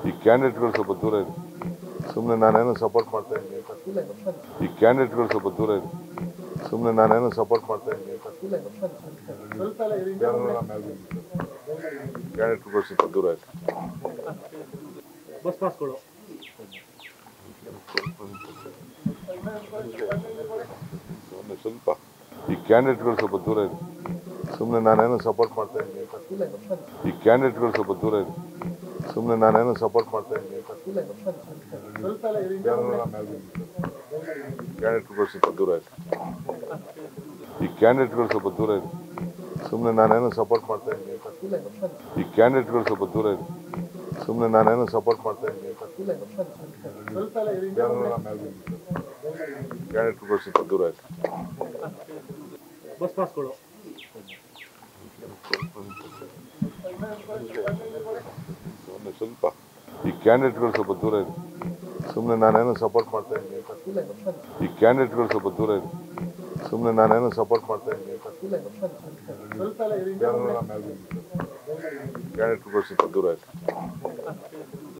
ಈ ಕ್ಯಾಂಡಿಡೇಟ್ಗಳು ಸ್ವಲ್ಪ ದೂರ ಇದೆ ಸುಮ್ಮನೆ ನಾನೇನೋ ಸಪೋರ್ಟ್ ಮಾಡ್ತಾ ಇದ್ದೀನಿ ಅಂತ ಈ ಕ್ಯಾಂಡಿಡೇಟ್ಗಳು ಸ್ವಲ್ಪ ದೂರ ಇದೆ ಸುಮ್ಮನೆ ನಾನೇನೋ ಸಪೋರ್ಟ್ ಮಾಡ್ತಾ ಇದ್ದೀನಿ ಅಂತ ಕ್ಯಾಂಡಿಡೇಟ್ಗಳು ಸ್ವಲ್ಪ ದೂರ ಇದೆ ಬಸ್ ಪಾಸ್ಗಳು ಒಂದು ಸ್ವಲ್ಪ ಈ ಕ್ಯಾಂಡಿಡೇಟ್ಗಳು ಸ್ವಲ್ಪ ದೂರ ಇದೆ ಸುಮ್ಮನೆ ನಾನೇನೋ ಸಪೋರ್ಟ್ ಮಾಡ್ತಾ ಇದ್ದೀನಿ ಅಂತ ಈ ಕ್ಯಾಂಡಿಡೇಟ್ಗಳು ಸ್ವಲ್ಪ ದೂರ ಇದೆ ಸುಮ್ಮನೆ ನಾನೇನೋ ಸಪೋರ್ಟ್ ಮಾಡ್ತಾ ಇದ್ದೀನಿ ಅಂತ ಕ್ಯಾಂಡಿಡೇಟ್ಗಳು ಸ್ವಲ್ಪ ದೂರ ಇದೆ ಈ ಕ್ಯಾಂಡಿಡೇಟ್ಗಳು ಸ್ವಲ್ಪ ದೂರ ಇದೆ ಸುಮ್ಮನೆ ನಾನೇನೋ ಸಪೋರ್ಟ್ ಮಾಡ್ತಾ ಇದ್ದೀನಿ ಅಂತ ಈ ಕ್ಯಾಂಡಿಡೇಟ್ಗಳು ಸ್ವಲ್ಪ ದೂರ ಇದೆ ಸುಮ್ಮನೆ ನಾನೇನೋ ಸಪೋರ್ಟ್ ಮಾಡ್ತಾ ಇದ್ದೀನಿ ಅಂತ ಕ್ಯಾಂಡಿಡೇಟ್ಗಳು ಸ್ವಲ್ಪ ದೂರ ಇದೆ ಬಸ್ ಪಾಸ್ಗಳು ಒಂದು ಸ್ವಲ್ಪ ಈ ಕ್ಯಾಂಡಿಡೇಟ್ಗಳು ಸ್ವಲ್ಪ ದೂರ ಇದೆ ಸುಮ್ಮನೆ ನಾನೇನೋ ಸಪೋರ್ಟ್ ಮಾಡ್ತಾ ಇದ್ದೀನಿ ಅಂತ ಈ ಕ್ಯಾಂಡಿಡೇಟ್ಗಳು ಸ್ವಲ್ಪ ದೂರ ಇದೆ ಸುಮ್ಮನೆ ನಾನೇನೋ ಸಪೋರ್ಟ್ ಮಾಡ್ತಾ ಇದ್ದೀನಿ ಅಂತ ಕ್ಯಾಂಡಿಡೇಟ್ಗಳು ಸ್ವಲ್ಪ ದೂರ ಇದೆ